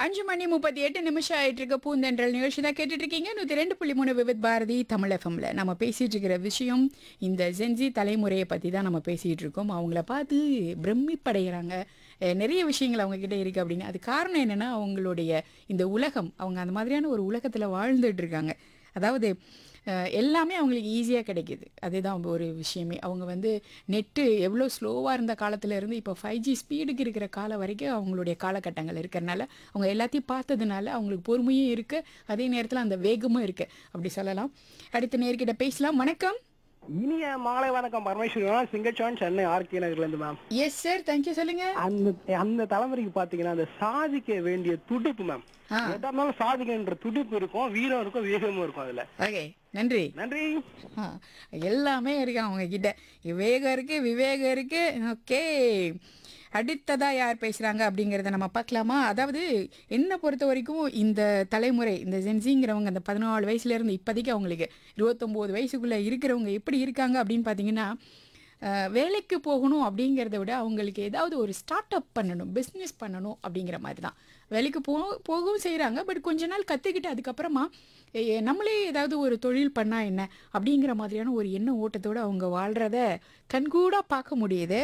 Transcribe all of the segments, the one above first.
அஞ்சு மணி முப்பத்தி எட்டு நிமிஷம் ஆயிட்டு இருக்க பூந்தென்றல் நிகழ்ச்சி தான் கேட்டுட்டு இருக்கீங்க நூற்றி ரெண்டு புள்ளி மூணு விவித் பாரதி தமிழ் எஃப்எம்ல நம்ம பேசிட்டு இருக்கிற விஷயம் இந்த ஜென்ஜி தலைமுறையை பற்றி தான் நம்ம பேசிட்டு இருக்கோம் அவங்கள பார்த்து பிரமிப்படைகிறாங்க அஹ் நிறைய விஷயங்கள் அவங்க கிட்ட இருக்கு அப்படின்னு அது காரணம் என்னன்னா அவங்களுடைய இந்த உலகம் அவங்க அந்த மாதிரியான ஒரு உலகத்தில் வாழ்ந்துட்டு இருக்காங்க அதாவது அஹ் எல்லாமே அவங்களுக்கு ஈஸியாக கிடைக்கிது அதுதான் ஒரு விஷயமே அவங்க வந்து நெட்டு எவ்வளோ ஸ்லோவாக இருந்த காலத்துல இருந்து இப்போ ஃபைவ் ஜி ஸ்பீடுக்கு இருக்கிற காலம் வரைக்கும் அவங்களுடைய காலகட்டங்கள் இருக்கிறனால அவங்க எல்லாத்தையும் பார்த்ததுனால அவங்களுக்கு பொறுமையும் இருக்குது அதே நேரத்தில் அந்த வேகமும் இருக்குது அப்படி சொல்லலாம் அடுத்த நேர்கிட்ட பேசலாம் வணக்கம் இனிய மாலை வணக்கம் பரமேஸ்வரன் சிங்கச்சோன் சென்னை ஆர்கே நகர்ல இருந்து மேம் எஸ் சார் தேங்க்யூ சொல்லுங்க அந்த அந்த தலைமுறைக்கு பாத்தீங்கன்னா அந்த சாதிக்க வேண்டிய துடிப்பு மேம் ஆ. எதா இருந்தாலும் சாதிக்கன்ற துடிப்பு இருக்கும் வீரம் இருக்கும் வேகமும் இருக்கும் அதுல ஓகே நன்றி நன்றி ஆ, எல்லாமே இருக்கு அவங்க கிட்ட விவேகம் இருக்கு விவேகம் இருக்கு ஓகே அடுத்ததா யார் பேசுறாங்க அப்படிங்கிறத நம்ம பார்க்கலாமா அதாவது என்னை பொறுத்த வரைக்கும் இந்த தலைமுறை இந்த ஜென்சிங்கிறவங்க அந்த பதினாலு வயசுல இருந்து இப்போதைக்கு அவங்களுக்கு இருபத்தொம்போது வயசுக்குள்ள இருக்கிறவங்க எப்படி இருக்காங்க அப்படின்னு பார்த்தீங்கன்னா அஹ், வேலைக்கு போகணும் அப்படிங்கிறத விட அவங்களுக்கு ஏதாவது ஒரு ஸ்டார்ட் அப் பண்ணணும் பிஸ்னஸ் பண்ணணும் அப்படிங்கிற மாதிரி தான் வேலைக்கு போ போகவும் செய்கிறாங்க பட் கொஞ்ச நாள் கற்றுக்கிட்டு அதுக்கப்புறமா எ- நம்மளே ஏதாவது ஒரு தொழில் பண்ணால் என்ன அப்படிங்கிற மாதிரியான ஒரு எண்ண ஓட்டத்தோடு அவங்க வாழ்கிறத கண்கூடாக பார்க்க முடியுது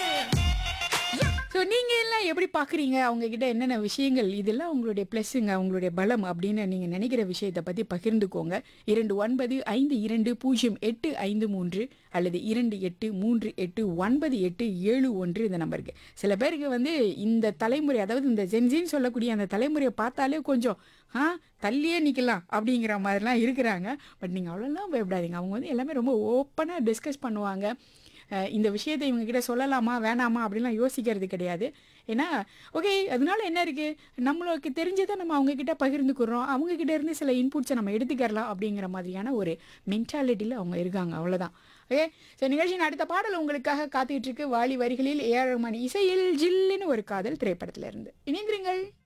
ஸோ நீங்கள் எல்லாம் எப்படி பார்க்குறீங்க அவங்க கிட்ட என்னென்ன விஷயங்கள் இதெல்லாம் உங்களுடைய ப்ளஸ்ஸுங்க அவங்களுடைய பலம் அப்படின்னு நீங்கள் நினைக்கிற விஷயத்தை பற்றி பகிர்ந்துக்கோங்க இரண்டு ஒன்பது ஐந்து இரண்டு பூஜ்ஜியம் எட்டு ஐந்து மூன்று அல்லது இரண்டு எட்டு மூன்று எட்டு ஒன்பது எட்டு ஏழு ஒன்று இந்த நம்பருக்கு சில பேருக்கு வந்து இந்த தலைமுறை அதாவது இந்த ஜென்சின்னு சொல்லக்கூடிய அந்த தலைமுறையை பார்த்தாலே கொஞ்சம் ஆ தள்ளியே நிற்கலாம் அப்படிங்கிற மாதிரிலாம் இருக்கிறாங்க பட் நீங்கள் அவ்வளோலாம் பயப்படாதீங்க அவங்க வந்து எல்லாமே ரொம்ப ஓப்பனாக டிஸ்கஸ் பண்ணுவாங்க அஹ் இந்த விஷயத்தை இவங்க கிட்ட சொல்லலாமா வேணாமா அப்படிலாம் யோசிக்கிறது கிடையாது ஏன்னா ஓகே அதனால என்ன இருக்கு நம்மளுக்கு தெரிஞ்சதை நம்ம அவங்க கிட்ட பகிர்ந்துக்கிறோம் அவங்க கிட்ட இருந்து சில இன்புட்ஸை நம்ம எடுத்துக்கிறலாம் அப்படிங்கிற மாதிரியான ஒரு மென்டாலிட்டியில் அவங்க இருக்காங்க அவ்வளோதான் ஓகே ஸோ நிகழ்ச்சியின் அடுத்த பாடல் உங்களுக்காக காத்துக்கிட்டு இருக்கு வாலி வரிகளில் ஏழு மணி இசையில் ஜில்லுன்னு ஒரு காதல் திரைப்படத்துல இருந்து இணைந்திருங்கள்